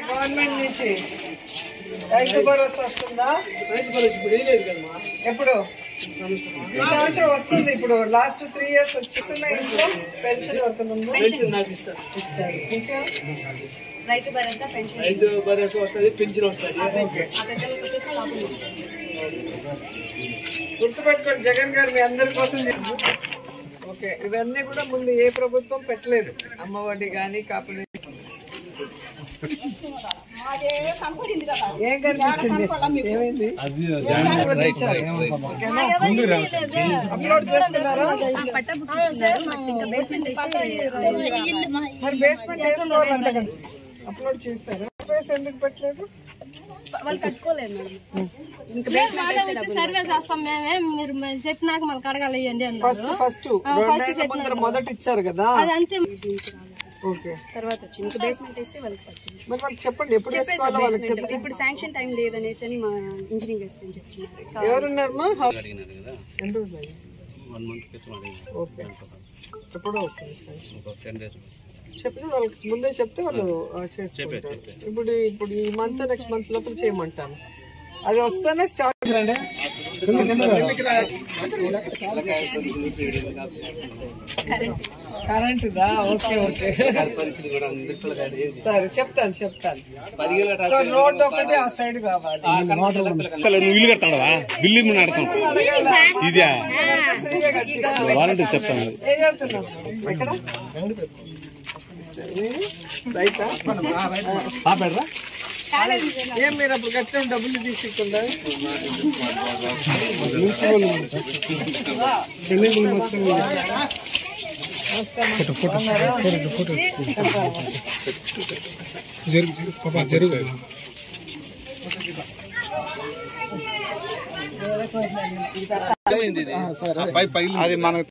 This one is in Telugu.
గవర్నమెంట్ నుంచి రైతు భరోసా వస్తుందా రైతు భరోసా ఇప్పుడు వేయలేదు కదమ్మా ఎప్పుడు ఈ సంవత్సరం వస్తుంది ఇప్పుడు లాస్ట్ త్రీ ఇయర్స్ వచ్చిస్తున్నాయి ఇంట్లో పెన్షన్ ఎవరికైనా ఉందా పెన్షన్ నాకు ఇస్తారు ఇస్తారు ఇంకా రైతు భరోసా పెన్షన్ రైతు భరోసా వస్తుంది పెన్షన్ వస్తుంది ఓకే ఆ పెద్దలకు వచ్చేసి లాభం వస్తుంది గుర్తుపెట్టుకోండి జగన్ గారు మీ అందరి కోసం చెప్పు. ఓకే ఇవన్నీ కూడా ముందు ఏ ప్రభుత్వం పెట్టలేదు అమ్మఒడి కానీ కాపులు ఏం కనిపించింది ఏమైంది ఓకేనా? అప్లోడ్ చేస్తున్నారా మరి బేస్మెంట్ వేసుకోవాలంట కదా అప్లోడ్ చేస్తారా బేస్ ఎందుకు పెట్టలేదు వాళ్ళు కట్టుకోలేదు మేడం మాదే వచ్చి సర్వే చేస్తాం మేమే మీరు మేము చెప్పినాక మనకు అడగాలి ఇవ్వండి ఫస్ట్ అన్నారు ఫస్ట్ రెండేళ్ల ముందర మొదట ఇచ్చారు కదా అది అంతే ఓకే తర్వాత వచ్చింది ఇంకా బేస్మెంట్ వేస్తే వాళ్ళకి పడుతుంది మరి వాళ్ళకి చెప్పండి ఎప్పుడు వేసుకోవాలో వాళ్ళకి చెప్పండి ఇప్పుడు శాంక్షన్ టైం లేదనేసి అని మా ఇంజనీరింగ్ అసిస్టెంట్ చెప్తున్నారు ఎవరున్నారమ్మా అడిగినారు కదా ఎన్ని రోజులు అయ్యింది? వన్ మంత్ క్రితం అడిగినారు ఓకే ఎప్పుడో ఓకే ఒక టెన్ డేస్ చెప్పిన వాళ్ళకి ముందే చెప్తే వాళ్ళు ఆ, చేసుకుంటారు ఇప్పుడు ఇప్పుడు ఈ మంత్ నెక్స్ట్ మంత్ లోపల చేయమంటాను అది వస్తేనే స్టార్ట్ కరెంటుదా ఓకే ఓకే పరిస్థితి కూడా అందరిలో కాదు ఏది సరే చెప్తాను చెప్తాను పదివేల సో రోడ్ ఒకటి ఆ సైడ్ కావాలి నువ్వు ఇల్లు కడతాడవా బిల్లు మేము నడతాం ఇదే ఫ్రీగా కట్టిస్తాను. వాలంటీర్ చెప్తాను ఏం చదువుతున్నావు ఎక్కడ రైతా పాపేడరా ఏం మీరు అప్పుడు కట్టిన డబ్బులు తీసుకుందా అది మనకు